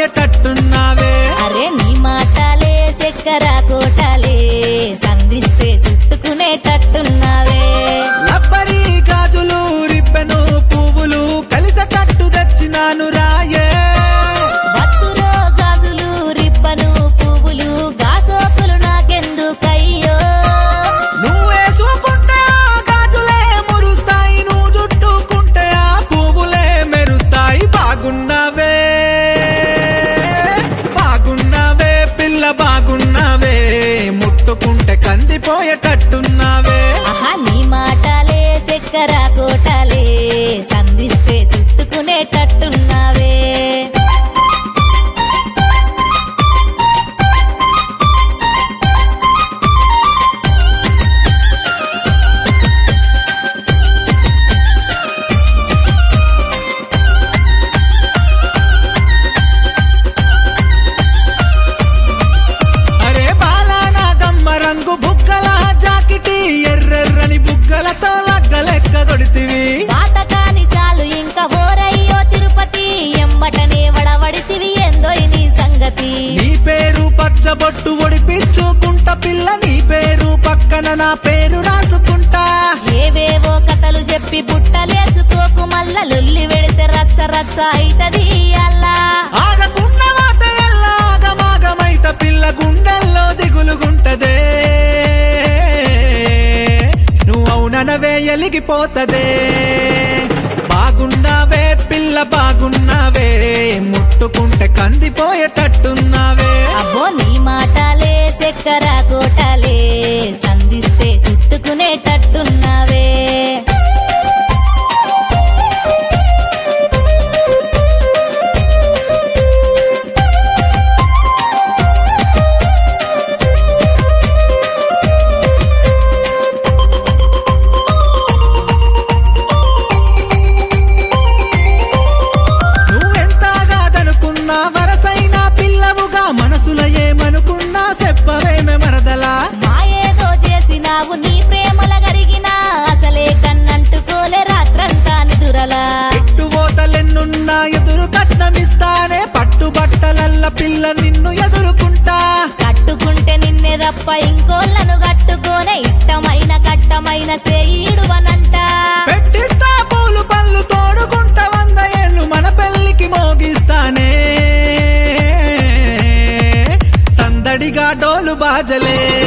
కందిపోయేటట్టున్నావే అరే నీ మాటలే చక్కెర కోటలే సంధిస్తే చుట్టుకునేటట్టున్నావే లబ్బరి గాజులు రిబ్బెను పువ్వులు కలిసటట్టు తెచ్చినాను రాయే భక్తులో గాజులు రిబ్బను పువ్వులు గాసోకులు నాకెందుకయ్యో నువ్వేసుకుంటే ఆ గాజులే మురుస్తాయి నువ్వు చుట్టుకుంటే ఆ పువ్వులే మెరుస్తాయి బాగున్నావే బాగున్నావే పిల్ల బాగున్నావే ముట్టుకుంటే కందిపోయేటట్టున్నావే ఆహా నీ మాటలే చక్కెర కోటలే సంధిస్తే చుట్టుకునేటట్టున్నావే అరే బాలానా గమ్మ రంగు బుగ్గల జాకిటి ఎర్రెర్రని బుగ్గలతో లగ్గలెక్క కొడితివి పాతకాని చాలు ఇంకా ఓరయ్యో తిరుపతి ఎంబటనే వడవడితివి ఏందో నీ సంగతి నీ పేరు పచ్చబొట్టు ఒడిపించుకుంటా పిల్ల నీ పేరు పక్కన నా పేరు రాసుకుంటా ఏవేవో కథలు చెప్పి బుట్టలేసుకోకు మల్ల లొల్లి వెడితే రచ్చ రచ్చ అయితది అల్లా ఆగకున్న వాత ఎల్లాగమాగమైత పిల్ల గుండెల్లో దిగులుగుంటదే నువ్వు అవుననవే ఎలిగిపోతదే బాగున్నావే పిల్ల బాగున్నావే ముట్టుకుంటే కందిపోయేటట్టున్నావే అబ్బో నీ మాటలే చక్కెర కోటలే సంధిస్తే చుట్టుకునేటట్టున్నావే నువ్వెంతగాదనుకున్నా వరసైన పిల్లవుగా మనసుల ఏమనుకున్నా చెప్పవేమే మరదలా మాయేదో చేసినావు నీ ప్రేమల గరిగినా అసలే కన్నంటుకోలే రాత్రంతా నిదురలా పెట్టుబోతలెన్నున్నా ఎదురు కట్నమిస్తానే పట్టుబట్టలల్ల పిల్ల నిన్ను ఎదుర్కొంటా కట్టుకుంటే నిన్నే తప్ప ఇంకోళ్ళను కట్టుకోనే ఇట్టమైన కట్టమైన చేయిడువనంట పెట్టిస్తా పూలు పళ్ళు తోడుకుంటా వంద ఏళ్ళు మన పెళ్లికి మోగిస్తానే సందడిగా డోలు బాజలే